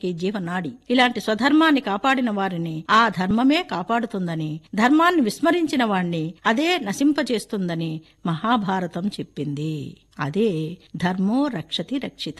మానవాళికి జీవనాడి ఇలాంటి స్వధర్మాన్ని కాపాడిన వారిని ఆ ధర్మమే కాపాడుతుందని ధర్మాన్ని విస్మరించిన వాణ్ణి అదే నశింపచేస్తుందని మహాభారతం చెప్పింది అదే ధర్మో రక్షతి రక్షిత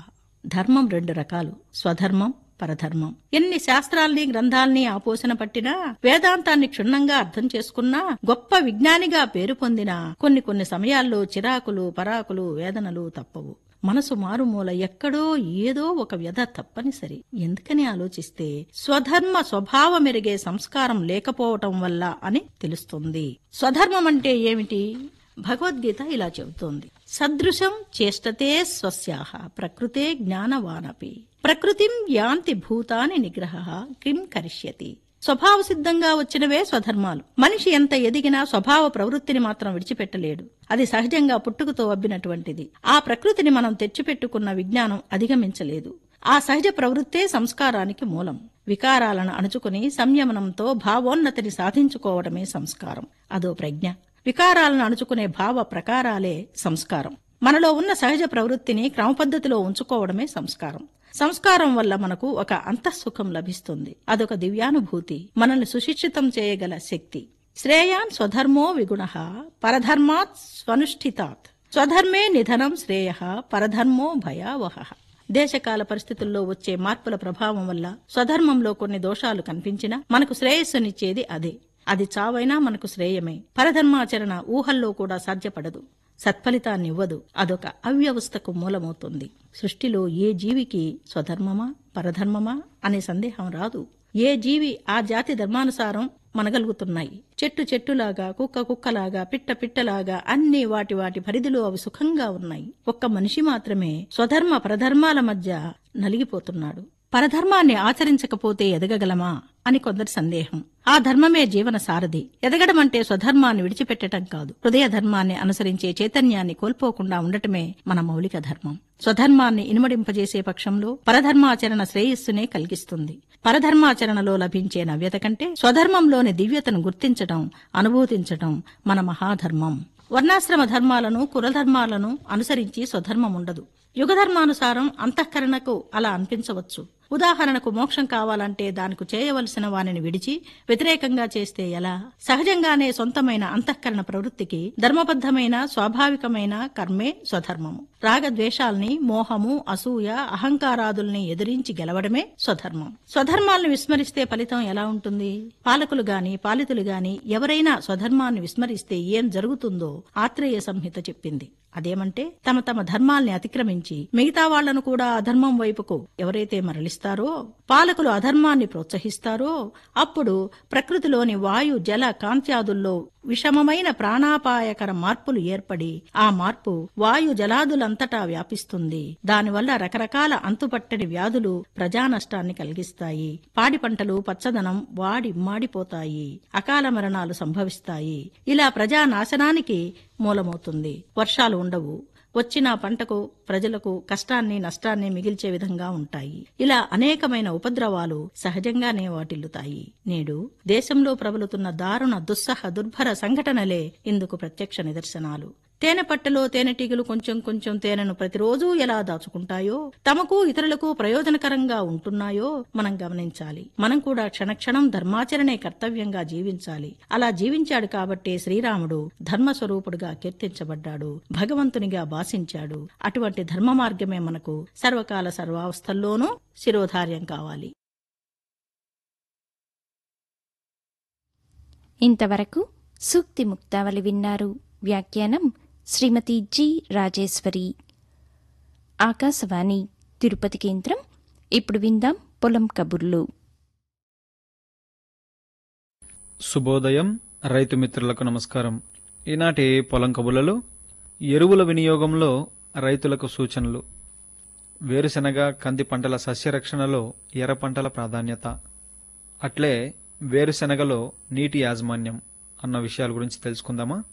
ధర్మం రెండు రకాలు స్వధర్మం పరధర్మం ఎన్ని శాస్త్రాల్ని గ్రంథాల్ని ఆపోసన పట్టినా వేదాంతాన్ని క్షుణ్ణంగా అర్థం చేసుకున్నా గొప్ప విజ్ఞానిగా పేరు పొందినా కొన్ని కొన్ని సమయాల్లో చిరాకులు పరాకులు వేదనలు తప్పవు మనసు మారుమూల ఎక్కడో ఏదో ఒక వ్యధ తప్పనిసరి ఎందుకని ఆలోచిస్తే స్వధర్మ స్వభావమెరిగే సంస్కారం లేకపోవటం వల్ల అని తెలుస్తుంది స్వధర్మం అంటే ఏమిటి భగవద్గీత ఇలా చెబుతోంది సదృశం చేష్టతే స్వస్యాహ ప్రకృతే జ్ఞానవానపి ప్రకృతిం యాంతి భూతాని నిగ్రహ కిం కరిష్యతి స్వభావ సిద్ధంగా వచ్చినవే స్వధర్మాలు మనిషి ఎంత ఎదిగినా స్వభావ ప్రవృత్తిని మాత్రం విడిచిపెట్టలేడు అది సహజంగా పుట్టుకతో అబ్బినటువంటిది ఆ ప్రకృతిని మనం తెచ్చిపెట్టుకున్న విజ్ఞానం అధిగమించలేదు ఆ సహజ ప్రవృత్తే సంస్కారానికి మూలం వికారాలను అణుచుకుని సంయమనంతో భావోన్నతిని సాధించుకోవడమే సంస్కారం అదో ప్రజ్ఞ వికారాలను అణుచుకునే భావ ప్రకారాలే సంస్కారం మనలో ఉన్న సహజ ప్రవృత్తిని క్రమపద్ధతిలో ఉంచుకోవడమే సంస్కారం సంస్కారం వల్ల మనకు ఒక అంతఃసుఖం లభిస్తుంది అదొక దివ్యానుభూతి మనల్ని సుశిక్షితం చేయగల శక్తి శ్రేయాన్ స్వధర్మో విగుణ పరధర్మాత్ స్వనుష్ఠితాత్ స్వధర్మే నిధనం శ్రేయ పరధర్మో భయావహ దేశకాల పరిస్థితుల్లో వచ్చే మార్పుల ప్రభావం వల్ల స్వధర్మంలో కొన్ని దోషాలు కనిపించినా మనకు శ్రేయస్సునిచ్చేది అదే అది చావైనా మనకు శ్రేయమే పరధర్మాచరణ ఊహల్లో కూడా సాధ్యపడదు సత్ఫలితాన్నివ్వదు అదొక అవ్యవస్థకు మూలమవుతుంది సృష్టిలో ఏ జీవికి స్వధర్మమా పరధర్మమా అనే సందేహం రాదు ఏ జీవి ఆ జాతి ధర్మానుసారం మనగలుగుతున్నాయి చెట్టు చెట్టులాగా కుక్క కుక్కలాగా పిట్ట పిట్టలాగా అన్ని వాటి వాటి పరిధిలో అవి సుఖంగా ఉన్నాయి ఒక్క మనిషి మాత్రమే స్వధర్మ పరధర్మాల మధ్య నలిగిపోతున్నాడు పరధర్మాన్ని ఆచరించకపోతే ఎదగగలమా అని కొందరి సందేహం ఆ ధర్మమే జీవన సారథి ఎదగడం అంటే స్వధర్మాన్ని విడిచిపెట్టడం కాదు హృదయ ధర్మాన్ని అనుసరించే చైతన్యాన్ని కోల్పోకుండా ఉండటమే మన మౌలిక ధర్మం స్వధర్మాన్ని ఇనుమడింపజేసే పక్షంలో పరధర్మాచరణ శ్రేయస్సునే కలిగిస్తుంది పరధర్మాచరణలో లభించే నవ్యత కంటే స్వధర్మంలోని దివ్యతను గుర్తించటం అనుభూతించటం మన మహాధర్మం వర్ణాశ్రమ ధర్మాలను కులధర్మాలను అనుసరించి స్వధర్మం ఉండదు యుగధర్మానుసారం అంతఃకరణకు అలా అనిపించవచ్చు ఉదాహరణకు మోక్షం కావాలంటే దానికి చేయవలసిన వానిని విడిచి వ్యతిరేకంగా చేస్తే ఎలా సహజంగానే సొంతమైన అంతఃకరణ ప్రవృత్తికి ధర్మబద్ధమైన స్వాభావికమైన కర్మే స్వధర్మము రాగద్వేషాల్ని మోహము అసూయ అహంకారాదుల్ని ఎదిరించి గెలవడమే స్వధర్మం స్వధర్మాలను విస్మరిస్తే ఫలితం ఎలా ఉంటుంది పాలకులు గాని పాలితులు గాని ఎవరైనా స్వధర్మాన్ని విస్మరిస్తే ఏం జరుగుతుందో ఆత్రేయ సంహిత చెప్పింది అదేమంటే తమ తమ ధర్మాల్ని అతిక్రమించి మిగతా వాళ్లను కూడా అధర్మం వైపుకు ఎవరైతే మరలిస్తారో పాలకులు అధర్మాన్ని ప్రోత్సహిస్తారో అప్పుడు ప్రకృతిలోని వాయు జల కాంత్యాదుల్లో విషమమైన ప్రాణాపాయకర మార్పులు ఏర్పడి ఆ మార్పు వాయు జలాదులంతటా వ్యాపిస్తుంది దానివల్ల రకరకాల అంతుపట్టని వ్యాధులు ప్రజానష్టాన్ని కలిగిస్తాయి పాడి పంటలు పచ్చదనం వాడి మాడిపోతాయి అకాల మరణాలు సంభవిస్తాయి ఇలా ప్రజా నాశనానికి మూలమవుతుంది వర్షాలు ఉండవు వచ్చిన పంటకు ప్రజలకు కష్టాన్ని నష్టాన్ని మిగిల్చే విధంగా ఉంటాయి ఇలా అనేకమైన ఉపద్రవాలు సహజంగానే వాటిల్లుతాయి నేడు దేశంలో ప్రబలుతున్న దారుణ దుస్సహ దుర్భర సంఘటనలే ఇందుకు ప్రత్యక్ష నిదర్శనాలు తేనె పట్టలో తేనెటీగలు కొంచెం కొంచెం తేనెను ప్రతిరోజు ఎలా దాచుకుంటాయో తమకు ఇతరులకు ప్రయోజనకరంగా ఉంటున్నాయో మనం గమనించాలి మనం కూడా క్షణక్షణం ధర్మాచరణే కర్తవ్యంగా జీవించాలి అలా జీవించాడు కాబట్టే శ్రీరాముడు ధర్మస్వరూపుడుగా కీర్తించబడ్డాడు భగవంతునిగా భాషించాడు అటువంటి ధర్మ మార్గమే మనకు సర్వకాల సర్వావస్థల్లోనూ శిరోధార్యం కావాలి ఇంతవరకు సూక్తి ముక్తావళి విన్నారు వ్యాఖ్యానం శ్రీమతి జి రాజేశ్వరి ఆకాశవాణి తిరుపతి కేంద్రం ఇప్పుడు విందాం పొలం కబుర్లు శుభోదయం రైతు మిత్రులకు నమస్కారం ఈనాటి పొలం కబుర్లలో ఎరువుల వినియోగంలో రైతులకు సూచనలు వేరుశెనగ కంది పంటల సస్యరక్షణలో ఎర్ర పంటల ప్రాధాన్యత అట్లే వేరుశెనగలో నీటి యాజమాన్యం అన్న విషయాల గురించి తెలుసుకుందామా